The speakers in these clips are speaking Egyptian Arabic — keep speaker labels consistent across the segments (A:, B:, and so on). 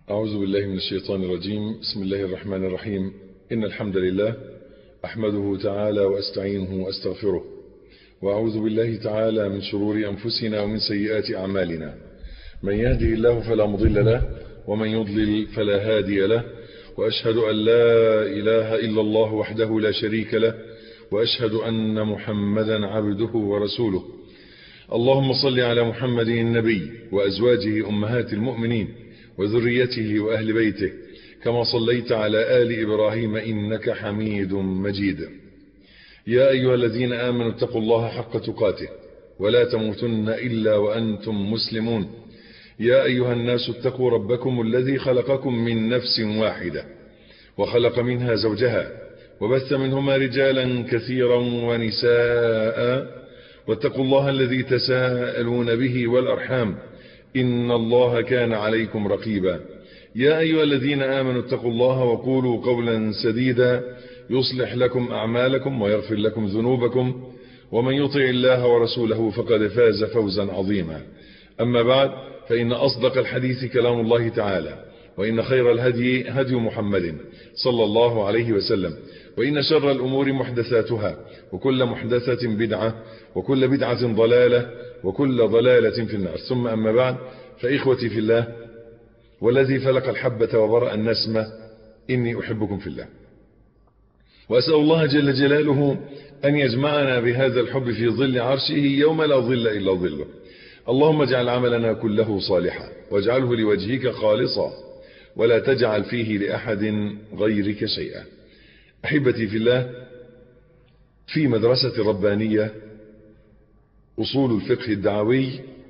A: أعوذ بالله من الشيطان الرجيم بسم الله الرحمن الرحيم إن الحمد لله أحمده تعالى وأستعينه وأستغفره وأعوذ بالله تعالى من شرور أنفسنا ومن سيئات أعمالنا من يهده الله فلا مضل له ومن يضلل فلا هادي له وأشهد أن لا إله إلا الله وحده لا شريك له وأشهد أن محمدا عبده ورسوله اللهم صل على محمد النبي وأزواجه أمهات المؤمنين وذريته وأهل بيته كما صليت على آل إبراهيم إنك حميد مجيد يا أيها الذين آمنوا اتقوا الله حق تقاته ولا تموتن إلا وأنتم مسلمون يا أيها الناس اتقوا ربكم الذي خلقكم من نفس واحدة وخلق منها زوجها وبث منهما رجالا كثيرا ونساء واتقوا الله الذي تساءلون به والأرحام إن الله كان عليكم رقيبا يا أيها الذين آمنوا اتقوا الله وقولوا قولا سديدا يصلح لكم أعمالكم ويغفر لكم ذنوبكم ومن يطع الله ورسوله فقد فاز فوزا عظيما أما بعد فإن أصدق الحديث كلام الله تعالى وإن خير الهدي هدي محمد صلى الله عليه وسلم وإن شر الأمور محدثاتها وكل محدثة بدعة وكل بدعة ضلالة وكل ضلالة في النار ثم أما بعد فإخوتي في الله والذي فلق الحبة وبرأ النسمة إني أحبكم في الله وأسأل الله جل جلاله أن يجمعنا بهذا الحب في ظل عرشه يوم لا ظل إلا ظله اللهم اجعل عملنا كله صالحا واجعله لوجهك خالصا ولا تجعل فيه لأحد غيرك شيئا أحبتي في الله في مدرسة ربانية أصول الفقه الدعوي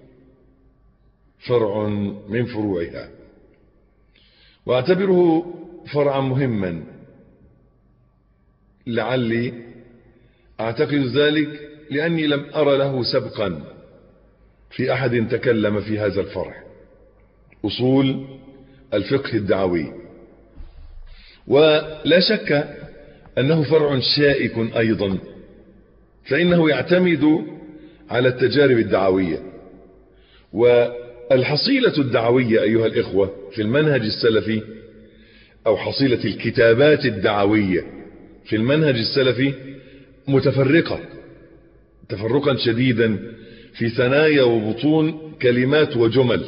A: فرع من فروعها واعتبره فرعا مهما لعلي اعتقد ذلك لأني لم أرى له سبقا في أحد تكلم في هذا الفرع أصول الفقه الدعوي ولا شك أنه فرع شائك أيضا فإنه يعتمد على التجارب الدعوية والحصيلة الدعوية أيها الإخوة في المنهج السلفي أو حصيلة الكتابات الدعوية في المنهج السلفي متفرقة تفرقا شديدا في ثنايا وبطون كلمات وجمل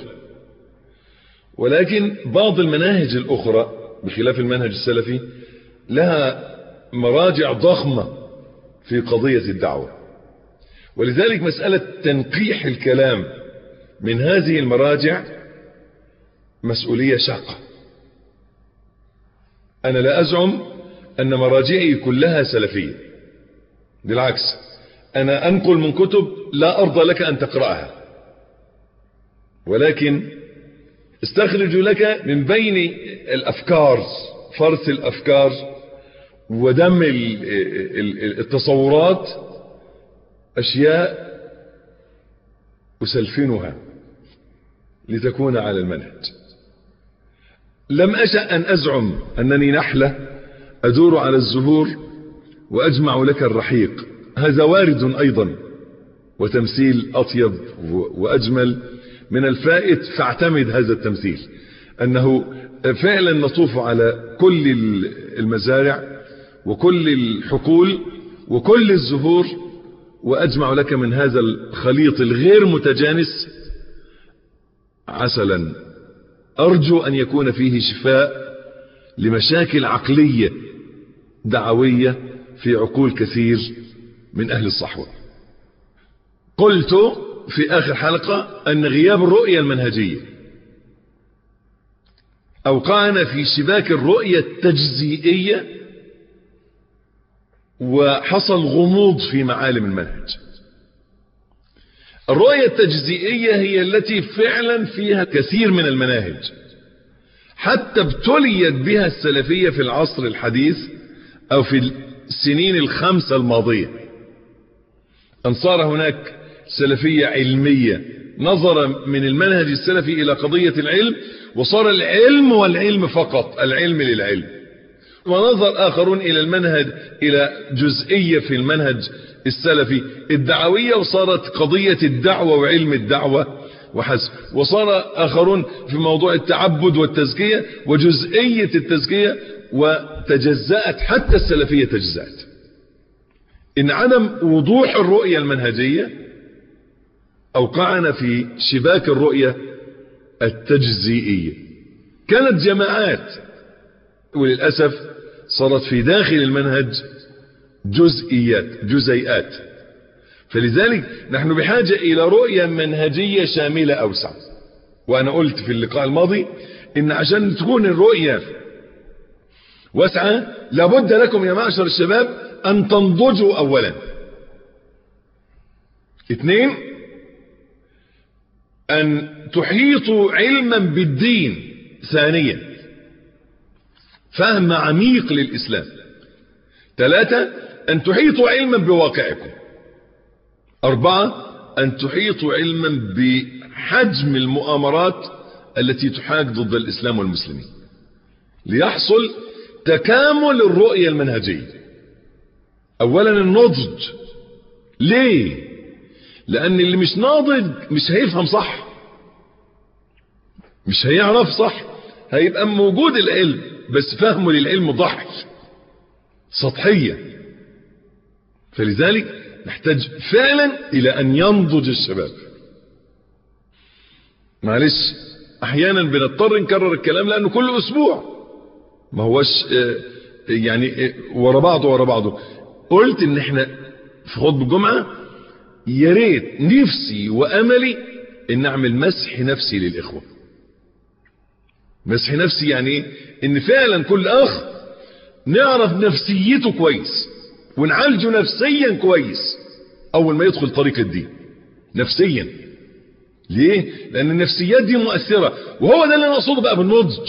A: ولكن بعض المناهج الأخرى بخلاف المنهج السلفي لها مراجع ضخمة في قضية الدعوة ولذلك مسألة تنقيح الكلام من هذه المراجع مسؤولية شاقة أنا لا أزعم أن مراجعي كلها سلفية بالعكس أنا أنقل من كتب لا أرضى لك أن تقرأها ولكن استخرج لك من بين الأفكار فرث الأفكار ودم التصورات أشياء أسلفنها لتكون على المنهج لم أشأ أن أزعم أنني نحلة أدور على الزهور وأجمع لك الرحيق هذا وارد أيضا وتمثيل أطيب وأجمل من الفائت فاعتمد هذا التمثيل أنه فعلا نطوف على كل المزارع وكل الحقول وكل الزهور وأجمع لك من هذا الخليط الغير متجانس عسلا أرجو أن يكون فيه شفاء لمشاكل عقلية دعوية في عقول كثير من أهل الصحوة قلت في آخر حلقة أن غياب الرؤية المنهجية أوقعنا في شباك الرؤية التجزئية وحصل غموض في معالم المنهج الرؤية التجزئية هي التي فعلا فيها كثير من المناهج حتى ابتليت بها السلفية في العصر الحديث أو في السنين الخمسة الماضية أن صار هناك سلفية علمية نظر من المنهج السلفي إلى قضية العلم وصار العلم والعلم فقط العلم للعلم ونظر آخرون إلى المنهج إلى جزئية في المنهج السلفي الدعوية وصارت قضية الدعوة وعلم الدعوة وحسب وصار آخرون في موضوع التعبد والتزكية وجزئية التزكية وتجزأت حتى السلفية تجزأت إن عدم وضوح الرؤية المنهجية أوقعنا في شباك الرؤية التجزئية كانت جماعات وللأسف صارت في داخل المنهج جزئيات جزيئات فلذلك نحن بحاجة إلى رؤية منهجية شاملة أوسع وأنا قلت في اللقاء الماضي إن عشان تكون الرؤية واسعة لابد لكم يا معشر الشباب أن تنضجوا أولا اثنين أن تحيطوا علما بالدين ثانيا فهم عميق للإسلام ثلاثة أن تحيطوا علما بواقعكم أربعة أن تحيطوا علما بحجم المؤامرات التي تحاك ضد الإسلام والمسلمين ليحصل تكامل الرؤية المنهجية أولا النضج ليه لأن اللي مش ناضج مش هيفهم صح مش هيعرف صح هيبقى موجود العلم بس فهمه للعلم ضحل سطحية فلذلك نحتاج فعلا الى ان ينضج الشباب معلش احيانا بنضطر نكرر الكلام لانه كل اسبوع ما هوش يعني ورا بعضه ورا بعضه قلت ان احنا في خطبه الجمعه يا ريت نفسي واملي ان اعمل مسح نفسي للاخوه مسح نفسي يعني ان فعلا كل اخ نعرف نفسيته كويس ونعالجه نفسيا كويس اول ما يدخل طريق الدين نفسيا ليه لان النفسيات دي مؤثرة وهو ده اللي انا اقصده بقى بالنضج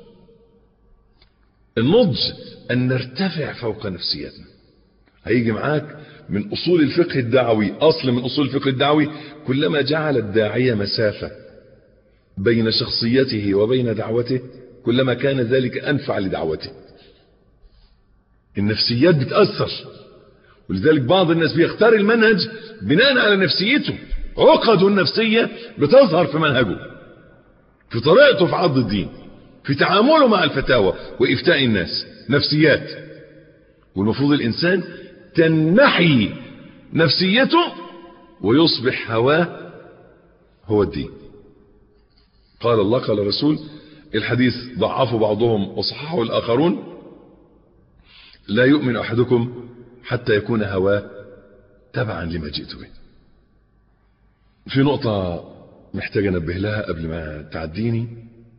A: النضج ان نرتفع فوق نفسيتنا هيجي معاك من اصول الفقه الدعوي اصل من اصول الفقه الدعوي كلما جعل الداعية مسافة بين شخصيته وبين دعوته كلما كان ذلك انفع لدعوته النفسيات بتأثر ولذلك بعض الناس بيختار المنهج بناء على نفسيته عقده النفسية بتظهر في منهجه في طريقته في عرض الدين في تعامله مع الفتاوى وإفتاء الناس نفسيات والمفروض الإنسان تنحي نفسيته ويصبح هواه هو الدين قال الله قال الرسول الحديث ضعفه بعضهم وصححه الآخرون لا يؤمن أحدكم حتى يكون هواه تبعا لما جئت به في نقطة محتاج انبه لها قبل ما تعديني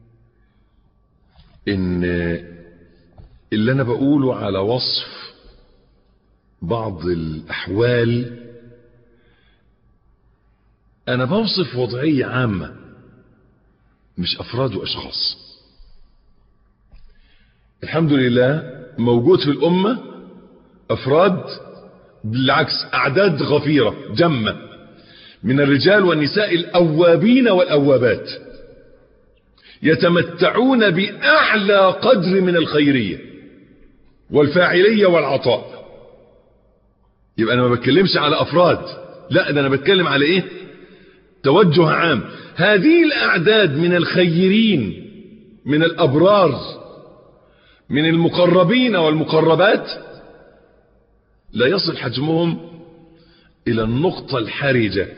A: ان اللي انا بقوله على وصف بعض الاحوال انا بوصف وضعية عامة مش افراد واشخاص الحمد لله موجود في الامة افراد بالعكس اعداد غفيرة جمة من الرجال والنساء الاوابين والاوابات يتمتعون باعلى قدر من الخيرية والفاعلية والعطاء يبقى انا ما بتكلمش على افراد لا ده انا بتكلم على ايه توجه عام هذه الاعداد من الخيرين من الابرار من المقربين والمقربات لا يصل حجمهم الى النقطة الحرجة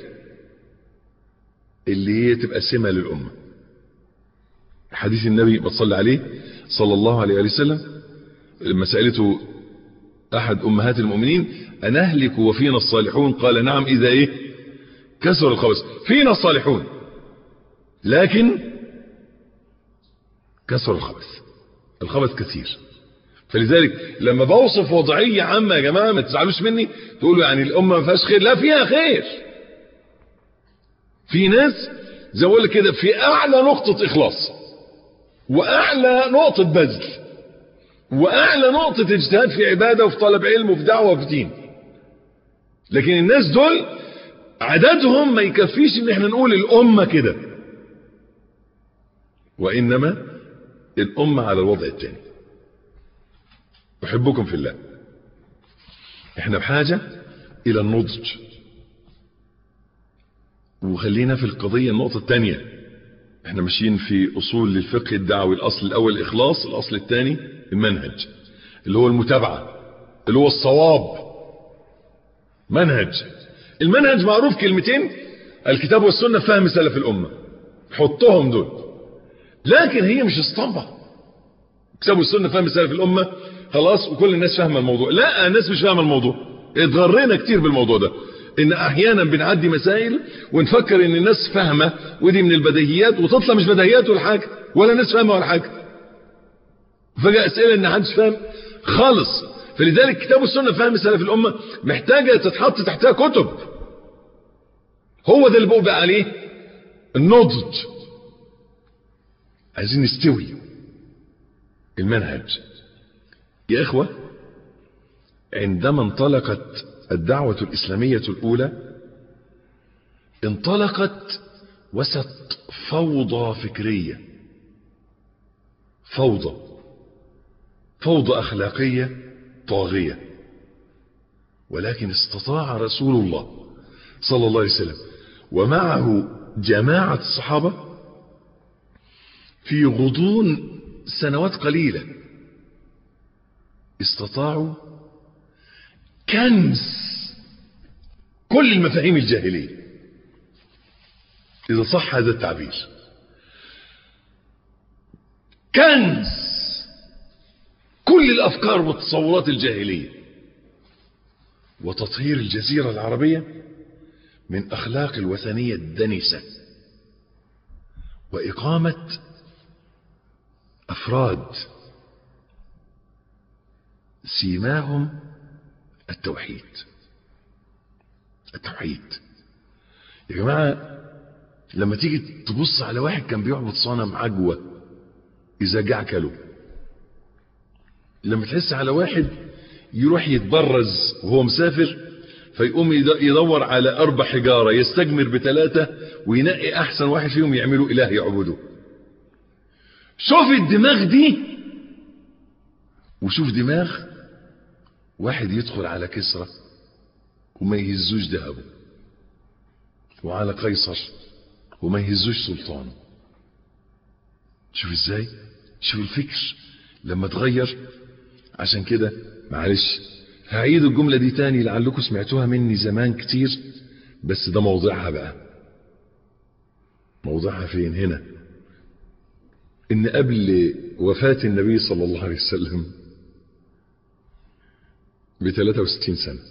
A: اللي هي تبقى سمة للأمة حديث النبي ما تصلي عليه صلى الله عليه وسلم لما سألته أحد أمهات المؤمنين أنهلك وفينا الصالحون قال نعم إذا إيه كسر الخبث فينا الصالحون لكن كسر الخبث الخبث كثير فلذلك لما بوصف وضعية عامة يا جماعة ما تزعلوش مني تقولوا يعني الأمة ما فيهاش خير لا فيها خير في ناس زي ما بقول كده في أعلى نقطة إخلاص وأعلى نقطة بذل وأعلى نقطة اجتهاد في عبادة وفي طلب علم وفي دعوة وفي دين لكن الناس دول عددهم ما يكفيش ان احنا نقول الأمة كده وإنما الأمة على الوضع الثاني أحبكم في الله احنا بحاجة إلى النضج وخلينا في القضية النقطة الثانية احنا ماشيين في اصول للفقه الدعوي الاصل الاول الاخلاص الاصل الثاني المنهج اللي هو المتابعة اللي هو الصواب منهج المنهج معروف كلمتين الكتاب والسنة فهم سلف الامة حطهم دول لكن هي مش اسطمبة الكتاب والسنة فهم سلف الامة خلاص وكل الناس فاهمه الموضوع لا الناس مش فاهمه الموضوع اتغرينا كتير بالموضوع ده ان احيانا بنعدي مسائل ونفكر ان الناس فاهمه ودي من البديهيات وتطلع مش بديهيات ولا حاجه ولا الناس فاهمه ولا حاجه فجاه اسئله ان محدش فاهم خالص فلذلك كتاب السنه فهم سلف الامه محتاجه تتحط تحتها كتب هو ده اللي بقول بقى عليه النضج عايزين نستوي المنهج يا إخوة عندما انطلقت الدعوة الإسلامية الأولى انطلقت وسط فوضى فكرية فوضى فوضى أخلاقية طاغية ولكن استطاع رسول الله صلى الله عليه وسلم ومعه جماعة الصحابة في غضون سنوات قليلة استطاعوا كنز كل المفاهيم الجاهلية إذا صح هذا التعبير كنز كل الأفكار والتصورات الجاهلية وتطهير الجزيرة العربية من أخلاق الوثنية الدنسة وإقامة أفراد سيماهم التوحيد التوحيد يا جماعة لما تيجي تبص على واحد كان بيعبد صنم عجوة إذا جاع كله لما تحس على واحد يروح يتبرز وهو مسافر فيقوم يدور على أربع حجارة يستجمر بثلاثة وينقي أحسن واحد فيهم يعملوا إله يعبده شوف الدماغ دي وشوف دماغ واحد يدخل على كسرى وما يهزوش ذهبه وعلى قيصر وما يهزوش سلطانه شوف ازاي شوف الفكر لما تغير عشان كده معلش هعيد الجملة دي تاني لعلكم سمعتوها مني زمان كتير بس ده موضعها بقى موضعها فين هنا ان قبل وفاة النبي صلى الله عليه وسلم ب 63 سنة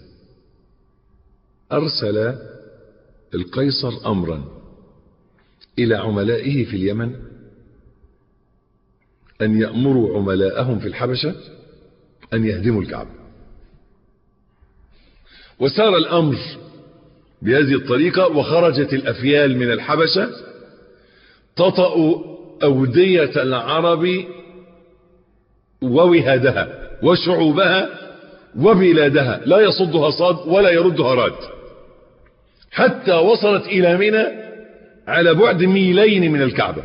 A: أرسل القيصر أمرا إلى عملائه في اليمن أن يأمروا عملاءهم في الحبشة أن يهدموا الكعبة وسار الأمر بهذه الطريقة وخرجت الأفيال من الحبشة تطأ أودية العرب ووهادها وشعوبها وبلادها لا يصدها صاد ولا يردها راد حتى وصلت إلى منى على بعد ميلين من الكعبة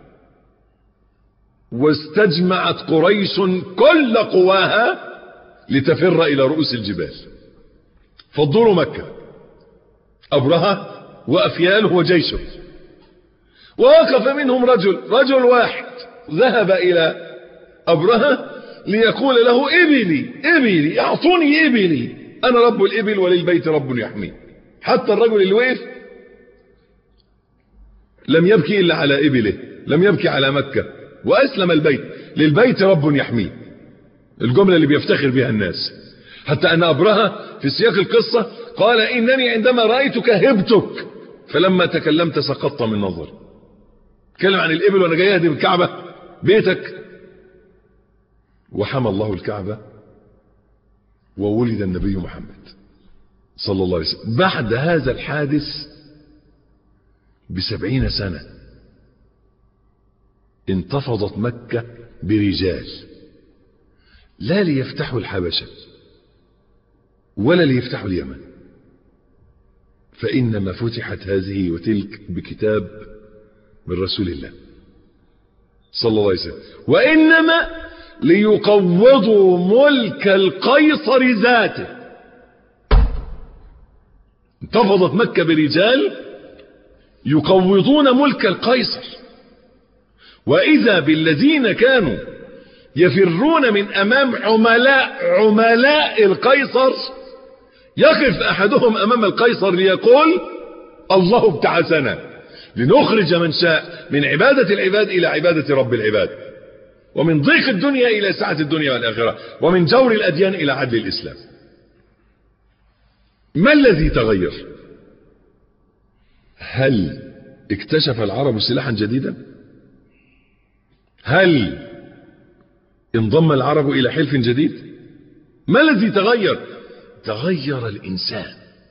A: واستجمعت قريش كل قواها لتفر إلى رؤوس الجبال فضلوا مكة أبرهة وأفياله وجيشه ووقف منهم رجل رجل واحد ذهب إلى أبرهة ليقول له إبلي إبلي أعطوني إبلي أنا رب الإبل وللبيت رب يحمي حتى الرجل اللي وقف لم يبكي إلا على إبله لم يبكي على مكة وأسلم البيت للبيت رب يحميه الجملة اللي بيفتخر بها الناس حتى أن أبرهة في سياق القصة قال إنني عندما رأيتك هبتك فلما تكلمت سقطت من نظري تكلم عن الإبل وأنا جاي أهدم الكعبة بيتك وحمى الله الكعبة وولد النبي محمد صلى الله عليه وسلم بعد هذا الحادث بسبعين سنة انتفضت مكة برجال لا ليفتحوا الحبشة ولا ليفتحوا اليمن فإنما فتحت هذه وتلك بكتاب من رسول الله صلى الله عليه وسلم وإنما ليقوضوا ملك القيصر ذاته انتفضت مكة برجال يقوضون ملك القيصر وإذا بالذين كانوا يفرون من أمام عملاء عملاء القيصر يقف أحدهم أمام القيصر ليقول الله ابتعثنا لنخرج من شاء من عبادة العباد إلى عبادة رب العباد ومن ضيق الدنيا إلى سعة الدنيا والآخرة ومن جور الأديان إلى عدل الإسلام ما الذي تغير هل اكتشف العرب سلاحا جديدا هل انضم العرب إلى حلف جديد ما الذي تغير تغير الإنسان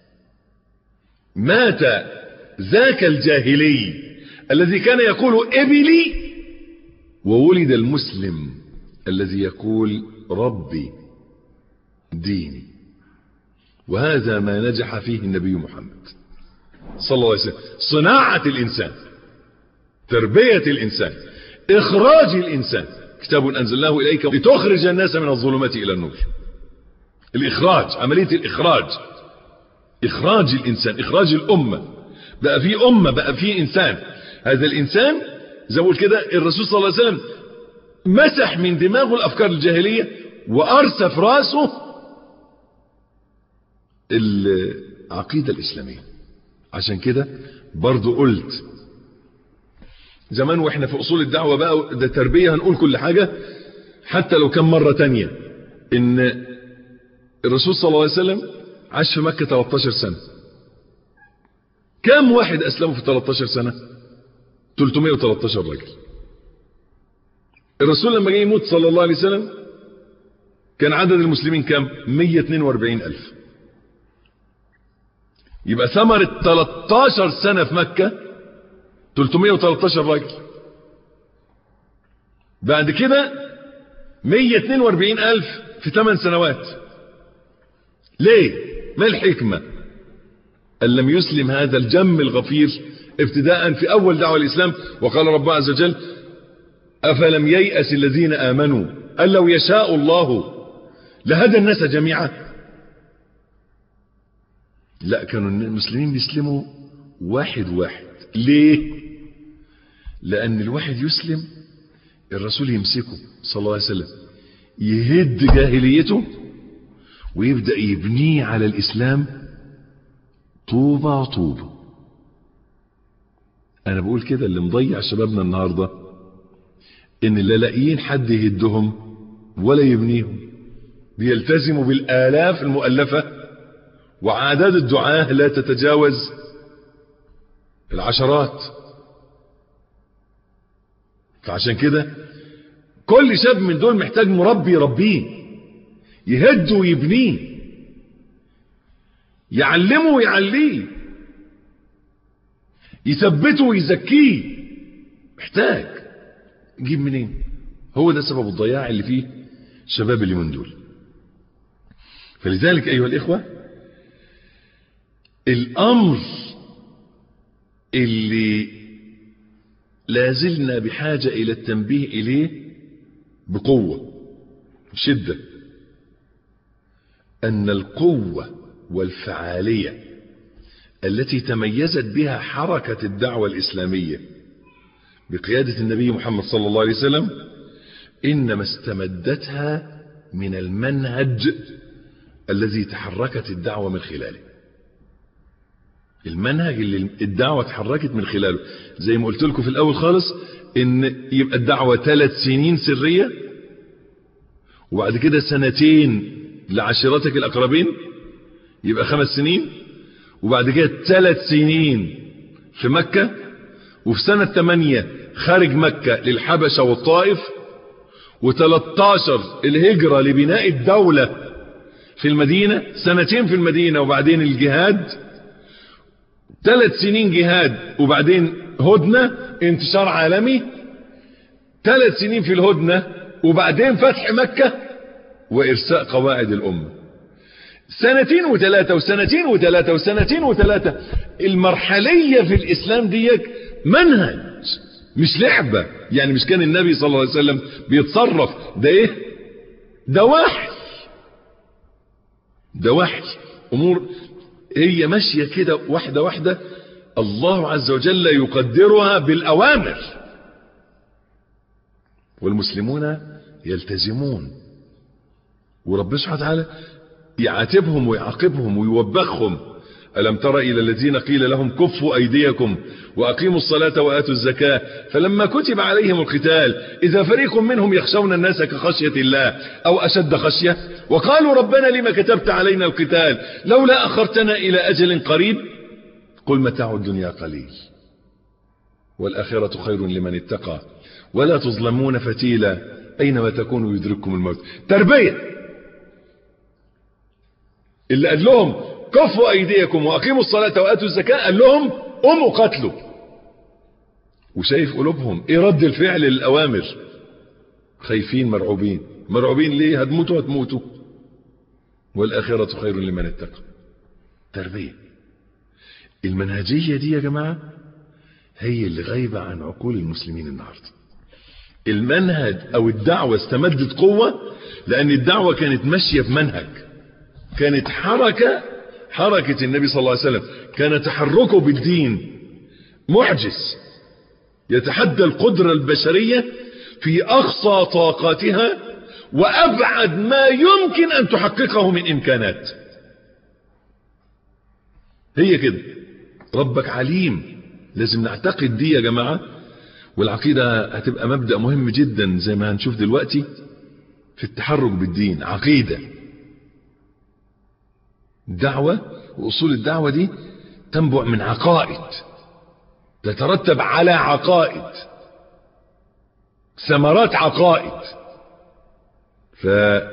A: مات ذاك الجاهلي الذي كان يقول ابلي وولد المسلم الذي يقول ربي ديني وهذا ما نجح فيه النبي محمد صلى الله عليه وسلم صناعة الإنسان تربية الإنسان إخراج الإنسان كتاب أنزلناه إليك لتخرج الناس من الظلمات إلى النور الإخراج عملية الإخراج إخراج الإنسان إخراج الأمة بقى في أمة بقى في إنسان هذا الإنسان زي ما كده الرسول صلى الله عليه وسلم مسح من دماغه الأفكار الجاهلية وأرسى في راسه العقيدة الإسلامية عشان كده برضو قلت زمان واحنا في أصول الدعوة بقى ده تربية هنقول كل حاجة حتى لو كان مرة تانية ان الرسول صلى الله عليه وسلم عاش في مكة 13 سنة كم واحد أسلموا في 13 سنة 313 راجل الرسول لما جه يموت صلى الله عليه وسلم كان عدد المسلمين كم 142 ألف يبقى ثمرة 13 سنة في مكة 313 راجل بعد كده 142 ألف في 8 سنوات ليه ما الحكمة أن لم يسلم هذا الجم الغفير ابتداء في أول دعوة الإسلام وقال رب عز وجل أفلم ييأس الذين آمنوا أن لو يشاء الله لهدى الناس جميعا لا كانوا المسلمين بيسلموا واحد واحد ليه لأن الواحد يسلم الرسول يمسكه صلى الله عليه وسلم يهد جاهليته ويبدأ يبنيه على الإسلام طوبة طوبة أنا بقول كده اللي مضيع شبابنا النهاردة إن لا لاقيين حد يهدهم ولا يبنيهم بيلتزموا بالآلاف المؤلفة وعدد الدعاة لا تتجاوز العشرات فعشان كده كل شاب من دول محتاج مربي يربيه يهده ويبنيه يعلمه ويعليه يثبته ويزكيه محتاج يجيب منين هو ده سبب الضياع اللي فيه شباب اللي من دول فلذلك أيها الإخوة الأمر اللي لازلنا بحاجة إلى التنبيه إليه بقوة شدة أن القوة والفعالية التي تميزت بها حركة الدعوة الإسلامية بقيادة النبي محمد صلى الله عليه وسلم إنما استمدتها من المنهج الذي تحركت الدعوة من خلاله المنهج اللي الدعوة تحركت من خلاله زي ما قلت لكم في الأول خالص إن يبقى الدعوة ثلاث سنين سرية وبعد كده سنتين لعشيرتك الأقربين يبقى خمس سنين وبعد كده ثلاث سنين في مكة وفي سنة ثمانية خارج مكة للحبشة والطائف و13 الهجرة لبناء الدولة في المدينة سنتين في المدينة وبعدين الجهاد ثلاث سنين جهاد وبعدين هدنة انتشار عالمي ثلاث سنين في الهدنة وبعدين فتح مكة وإرساء قواعد الأمة سنتين وثلاثة وسنتين وثلاثة وسنتين وثلاثة المرحلية في الإسلام ديك منهج مش لعبة يعني مش كان النبي صلى الله عليه وسلم بيتصرف ده ايه ده وحي ده وحي امور هي ماشية كده واحدة واحدة الله عز وجل يقدرها بالأوامر والمسلمون يلتزمون ورب سبحانه وتعالى يعاتبهم ويعاقبهم ويوبخهم ألم تر إلى الذين قيل لهم كفوا أيديكم وأقيموا الصلاة وآتوا الزكاة فلما كتب عليهم القتال إذا فريق منهم يخشون الناس كخشية الله أو أشد خشية وقالوا ربنا لما كتبت علينا القتال لولا أخرتنا إلى أجل قريب قل متاع الدنيا قليل والآخرة خير لمن اتقى ولا تظلمون فتيلا أينما تكونوا يدرككم الموت تربية اللي قال لهم كفوا أيديكم وأقيموا الصلاة وآتوا الزكاة قال لهم قوموا قتلوا وشايف قلوبهم ايه رد الفعل للأوامر خايفين مرعوبين مرعوبين ليه هتموتوا هتموتوا والآخرة خير لمن اتقى تربية المنهجية دي يا جماعة هي اللي غايبة عن عقول المسلمين النهاردة المنهج او الدعوة استمدت قوة لان الدعوة كانت ماشية بمنهج كانت حركة حركة النبي صلى الله عليه وسلم كان تحركه بالدين معجز يتحدى القدرة البشرية في اقصى طاقاتها وابعد ما يمكن ان تحققه من امكانات هي كده ربك عليم لازم نعتقد دي يا جماعة والعقيدة هتبقى مبدأ مهم جدا زي ما هنشوف دلوقتي في التحرك بالدين عقيدة الدعوة وأصول الدعوة دي تنبع من عقائد تترتب على عقائد ثمرات عقائد ف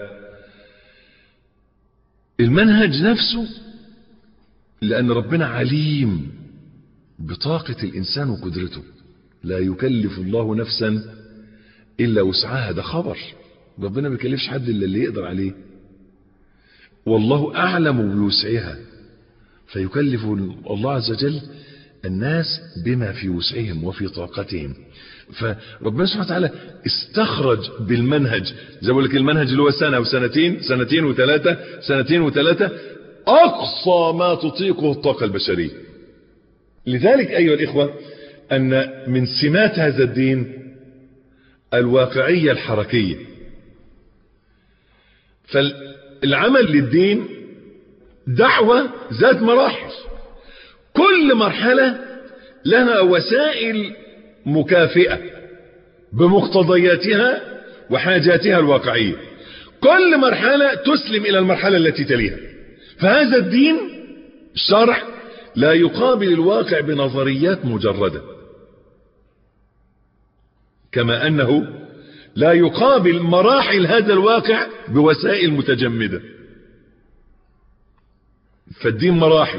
A: المنهج نفسه لأن ربنا عليم بطاقة الإنسان وقدرته لا يكلف الله نفسا إلا وسعها ده خبر ربنا ما بيكلفش حد إلا اللي يقدر عليه والله أعلم بوسعها فيكلف الله عز وجل الناس بما في وسعهم وفي طاقتهم فربنا سبحانه وتعالى استخرج بالمنهج زي ما بقول لك المنهج اللي هو سنة وسنتين سنتين وثلاثة سنتين وثلاثة أقصى ما تطيقه الطاقة البشرية لذلك أيها الإخوة أن من سمات هذا الدين الواقعية الحركية فالعمل للدين دعوة ذات مراحل كل مرحلة لها وسائل مكافئة بمقتضياتها وحاجاتها الواقعية كل مرحلة تسلم إلى المرحلة التي تليها فهذا الدين شرع لا يقابل الواقع بنظريات مجردة كما أنه لا يقابل مراحل هذا الواقع بوسائل متجمدة فالدين مراحل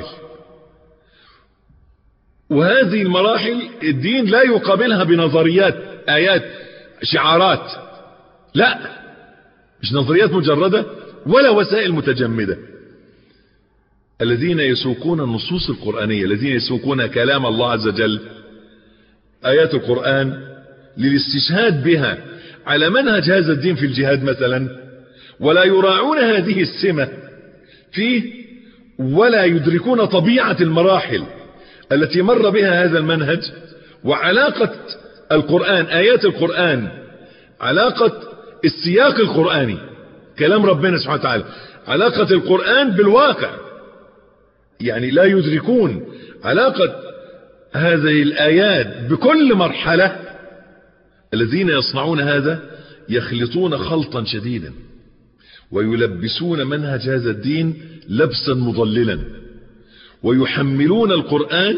A: وهذه المراحل الدين لا يقابلها بنظريات آيات شعارات لا مش نظريات مجردة ولا وسائل متجمدة الذين يسوقون النصوص القرآنية الذين يسوقون كلام الله عز وجل آيات القرآن للاستشهاد بها على منهج هذا الدين في الجهاد مثلا ولا يراعون هذه السمة فيه ولا يدركون طبيعة المراحل التي مر بها هذا المنهج وعلاقة القرآن آيات القرآن علاقة السياق القرآني كلام ربنا سبحانه وتعالى علاقة القرآن بالواقع يعني لا يدركون علاقة هذه الآيات بكل مرحلة الذين يصنعون هذا يخلطون خلطا شديدا ويلبسون منهج هذا الدين لبسا مضللا ويحملون القرآن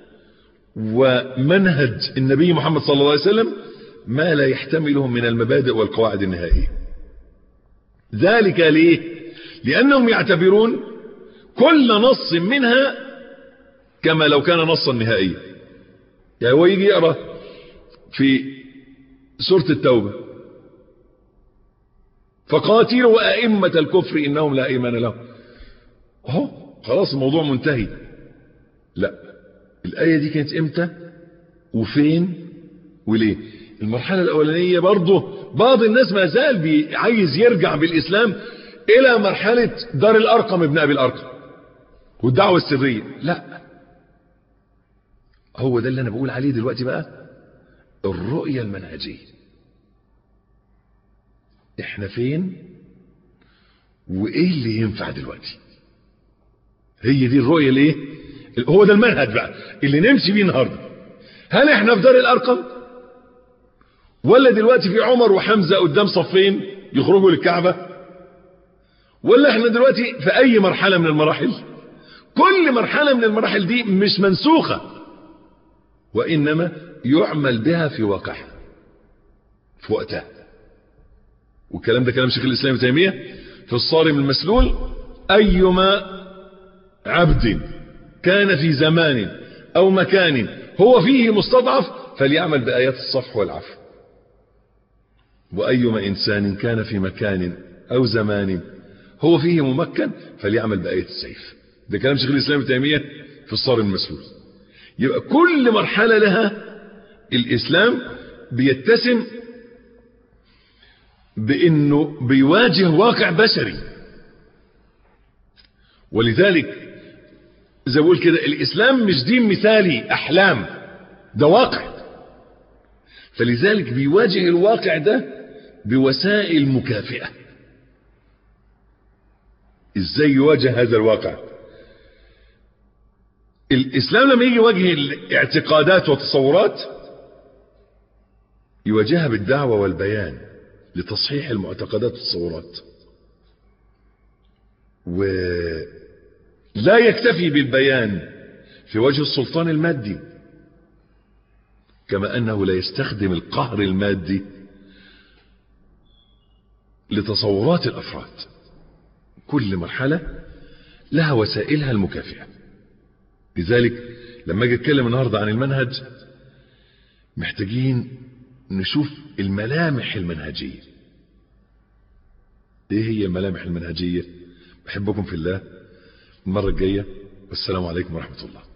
A: ومنهج النبي محمد صلى الله عليه وسلم ما لا يحتمله من المبادئ والقواعد النهائية ذلك ليه لأنهم يعتبرون كل نص منها كما لو كان نصا نهائيا يعني هو يجي يقرأ في سورة التوبة فقاتلوا أئمة الكفر إنهم لا إيمان لهم اهو خلاص الموضوع منتهي لا الآية دي كانت امتى وفين وليه المرحلة الأولانية برضه بعض الناس ما زال عايز يرجع بالإسلام إلى مرحلة دار الأرقم ابن أبي الأرقم والدعوة السرية لا هو ده اللي انا بقول عليه دلوقتي بقى الرؤية المنهجية احنا فين وايه اللي ينفع دلوقتي هي دي الرؤية الايه هو ده المنهج بقى اللي نمشي بيه النهارده هل احنا في دار الارقم ولا دلوقتي في عمر وحمزة قدام صفين يخرجوا للكعبة ولا احنا دلوقتي في اي مرحلة من المراحل كل مرحلة من المراحل دي مش منسوخة وانما يعمل بها في واقعها في وقتها والكلام ده كلام شيخ الاسلام ابن تيميه في الصارم المسلول ايما عبد كان في زمان او مكان هو فيه مستضعف فليعمل بايات الصفح والعفو وايما انسان كان في مكان او زمان هو فيه ممكن فليعمل بايه السيف ده كلام شيخ الاسلام ابن تيميه في الصارم المسلول يبقى كل مرحله لها الاسلام بيتسم بانه بيواجه واقع بشري ولذلك زي بقول كده الاسلام مش دين مثالي احلام ده واقع فلذلك بيواجه الواقع ده بوسائل مكافئة ازاي يواجه هذا الواقع الاسلام لما يجي يواجه الاعتقادات والتصورات يواجهها بالدعوة والبيان لتصحيح المعتقدات والتصورات ولا يكتفي بالبيان في وجه السلطان المادي كما أنه لا يستخدم القهر المادي لتصورات الأفراد كل مرحلة لها وسائلها المكافئة لذلك لما اجي اتكلم النهاردة عن المنهج محتاجين نشوف الملامح المنهجية ايه هي الملامح المنهجية بحبكم في الله المرة الجاية والسلام عليكم ورحمة الله